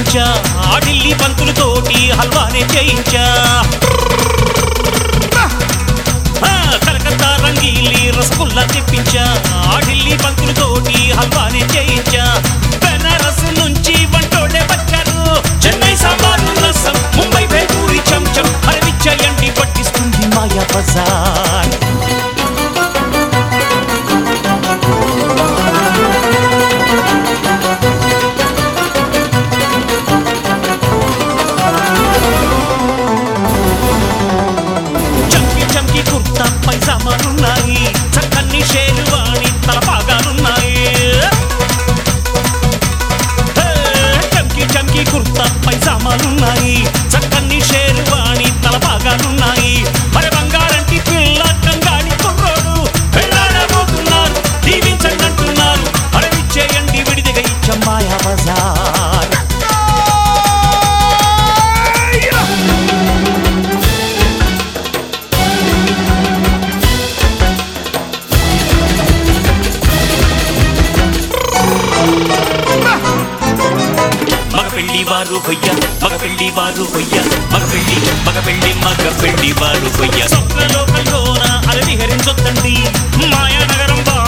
పంపించా ఆ ఢిల్లీ పంతులతోటి హల్వానే చేయించా ఆ, కలకత్తా రంగీలి రసగుల్లా తెప్పించా ఆ ఢిల్లీ పంతులతోటి హల్వానే చేయించా బెనారస్ నుంచి వంటోళ్ళే వచ్చారు చెన్నై సాంబారు రసం ముంబై బేపూరి చంచం అరవిచ్చయండి పట్టిస్తుంది మాయా బజార్ చంకి చంకి కుర్తా పైజామాలున్నాయి చక్కని షేరువాణి తలపాగాలున్నాయి హే, చంకి చంకి కుర్తా పైజామాలున్నాయి చక్కని షేరువాణి తలపాగాలున్నాయి మరి బంగారంటి పిల్ల కంగాడి కుర్రోడు వెళ్ళాడబోతున్నారు దీవించండి అంటున్నారు అరవిచ్చేయండి విడిదిగా ఇచ్చమ్మాయా బజార్ మగ పెళ్లి వారు కొయ్య మగ పెళ్లి వారు కొయ్య మగ పెళ్లి మగ పెళ్లి మగ పెళ్లి వారు కొయ్య స్వప్నలోకంలోన అలవిహరించొద్దండి మాయానగరం